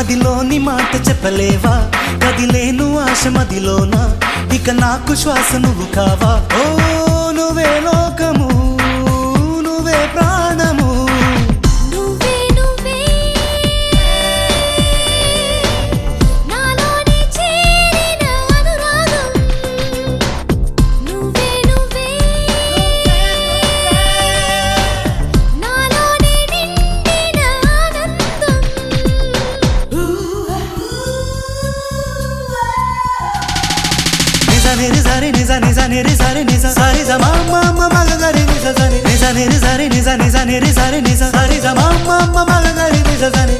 మదిలోని మాట చెప్పలేవా కదిలేను ఆశ మదిలోన ఇక నాకు శ్వాస నువ్వు కావా ఓ నువ్వే లోకము నువ్వే ప్రాణము నువ్వే నువ్వే నాలోనే చేరిన అనురాగం నువ్వే నువ్వే నాలోనే నిండిన ఆనందం నిజ నిరి సరి నిజ నిజ నిరి సరి నిజ సరి జ మా మా మా మగ గరి నిజ సరి నిజ నిరి సరి నిజ నిజ నిరి సరి నిజ సరి జ మా మా మా మగ గరి నిజ సరి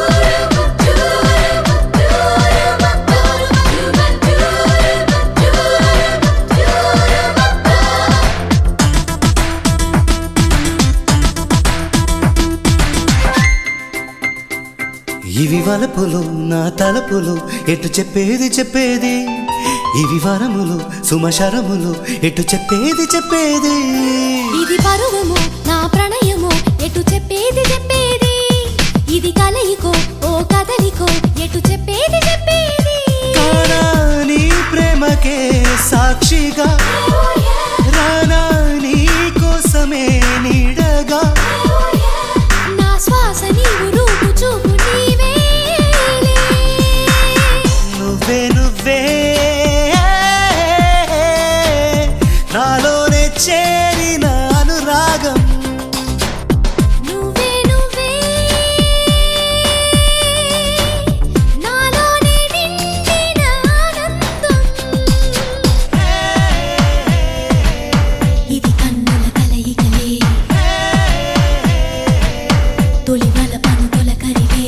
ఇవి వలపులు నా తలపులు ఎటు చెప్పేది చెప్పేది ఇవి వరములు సుమశరములు ఎటు చెప్పేది చెప్పేది ఇది పరువము నా ప్రణయము ఎటు చెప్పేది చెప్పేది ఇది కలయికో ఓ కదలికో ఎటు చెప్పేది చెప్పేది కానా నీ ప్రేమకే సాక్షిగా రానా నీ కోసమే నీడగా నా శ్వాస నీవు రూపు చూపు నీవేలే నువ్వే నువ్వే నాలోనే చేరిన అనురాగం నువ్వే నువ్వే నాలోనే నిండిన ఆనందం ఇది కన్నుల కలయికలే తొలి వలపను తొలకరివే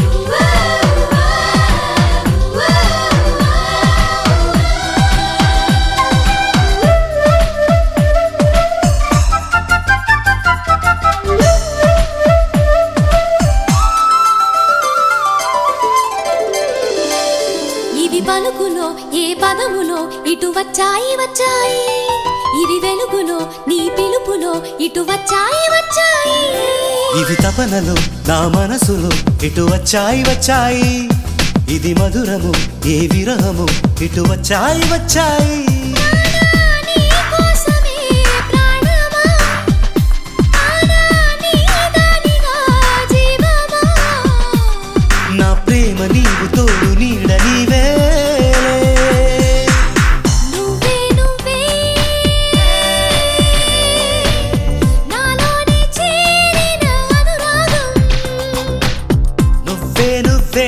ఇవి పలుకులో ఏ పదములో ఇటు వచ్చాయి వచ్చాయి ఇవి వెలుగులో నీ పిలుపులో ఇటు వచ్చాయి వచ్చాయి ఇవి తపనలు నా మనసులో ఇటు వచ్చాయి వచ్చాయి ఇది మధురము ఏ విరహము ఇటు వచ్చాయి వచ్చాయి నీ కోసమే ప్రాణమా ఆనా నీ దానిగా జీవమా నా ప్రేమ నీవు తోడు నీడ నీవేలే నువ్వే నువ్వే నాలోనే చేరిన అనురాగం నువ్వే నువ్వే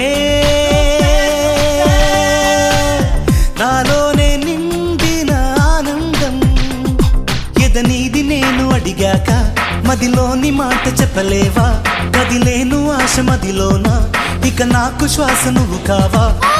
నాలోనే నిండిన ఆనందం ఎదనీది నేను అడిగాక మదిలోని మాట చెప్పలేవా కదిలేను ఆశ మదిలోన ఇక నాకు శ్వాస నువ్వు కావా ఆ